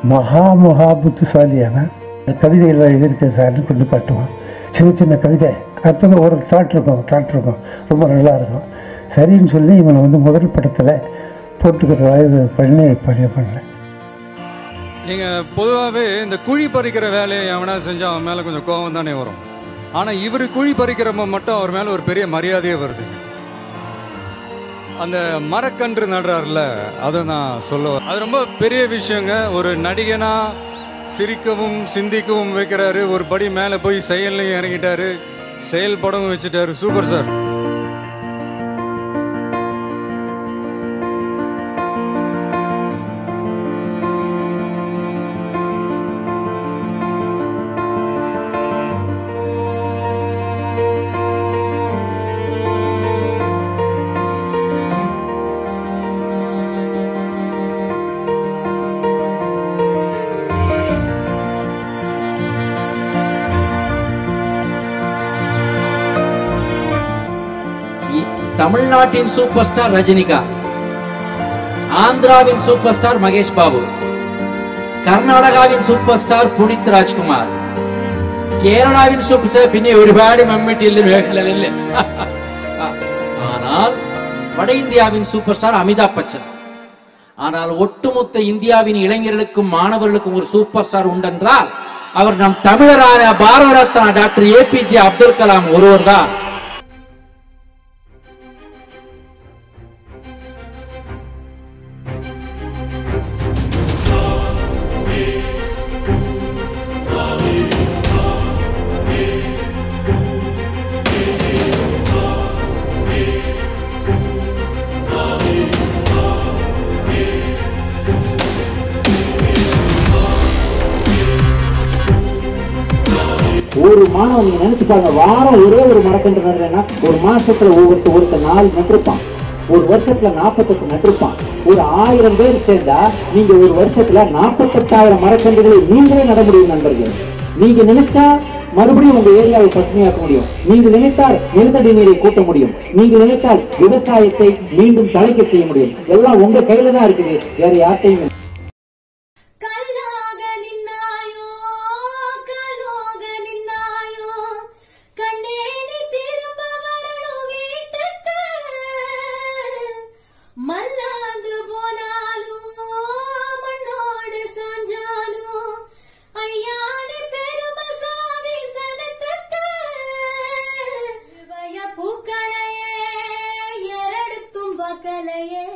மகா மகா புத்திசாலியான கவிதைகள் எழுதியிருக்கேன் சார்னு கொண்டு காட்டுவான் சின்ன சின்ன கவிதை அற்புதம் ஒரு தாட் இருக்கும் தாட் இருக்கும் ரொம்ப நல்லா இருக்கும் சரின்னு சொல்லி இவனை வந்து முதல் படத்தில் போட்டுக்கிற இது பண்ணி பண்ணி பண்ணல நீங்க பொதுவாகவே இந்த குழி பறிக்கிற வேலையை எவனா செஞ்சா அவன் மேல கொஞ்சம் கோபம் தானே வரும் ஆனா இவர் குழி பறிக்கிறப்ப மட்டும் அவர் மேல ஒரு பெரிய மரியாதையே வருது அந்த மரக்கன்று நடுறாருல அதை நான் சொல்ல வர- அது ரொம்ப பெரிய விஷயங்க ஒரு நடிகனா சிரிக்கவும் சிந்திக்கவும் வைக்கிறாரு ஒரு படி மேலே போய் செயல்லையும் இறங்கிட்டாரு செயல்படவும் வச்சுட்டாரு சூப்பர் சார் இ- தமிழ்நாட்டின் சூப்பர் ஸ்டார் ரஜினிகா ஆந்திராவின் சூப்பர் ஸ்டார் மகேஷ் பாபு കർണാടകാവിൻ സൂപ്പർ സ്റ്റാർ പുനീത് രാജ്കുമാർ കേരളാവിൻ സൂപ്പർ സ്റ്റാർ പിന്നെ ഒരുപാട് മമ്മൂട്ടിയില്ല മേഖലയില്ല ஆனால் வட இந்தியாவின் சூப்பர் ஸ்டார் அமிதாப் பச்சன் ஆனால் ஒட்டுமொத்த இந்தியாவின் இளைஞர்களுக்கும் மாணவர்களுக்கும் ஒரு சூப்பர் ஸ்டார் உண்டென்றால் அவர் நம் தமிழரான பாரத ரத்னா டாக்டர் ஏபிஜே அப்துல் கலாம் ஒருவர் தான் ஒரு மாணவன் நீங்க நினைச்சு பாருங்க வாரம் ஒரே ஒரு மரக்கன்று நடுறேன்னா ஒரு மாசத்துல ஒவ்வொருத்த ஒருத்த நாலு நட்டிருப்பான் ஒரு வருஷத்துல நாற்பத்தெட்டு நட்டிருப்பான் ஒரு ஆயிரம் பேர் சேர்ந்தா நீங்க ஒரு வருஷத்துல நாற்பத்தெட்டாயிரம் மரக்கன்றுகளை நீங்களே நட முடியும் நண்பர்கள் நீங்க நினைச்சா மறுபடியும் உங்க ஏரியாவை பசுமையாக்க முடியும் நீங்க நினைத்தால் நிலத்தடி நீரை கூட்ட முடியும் நீங்க நினைத்தால் விவசாயத்தை மீண்டும் தலைக்க செய்ய முடியும் எல்லாம் உங்க கையில தான் இருக்குது வேற யார்ட்டையும் இல்லை. ಕಲ್ಲಾಗ ನಿನ್ನಾಯೋ ಕಲ್ಲೋಗ ನಿನ್ನಾಯೋ கண்டேனி திரும்ப வரணும் வீட்டுக்கு மல்லாந்து போனாலும் மண்ணோடு சாஞ்சாலும் ஐயாடி பெருமை சாதி சனத்துக்கு வய பூக்களையே எரடு தும்பக்கலையே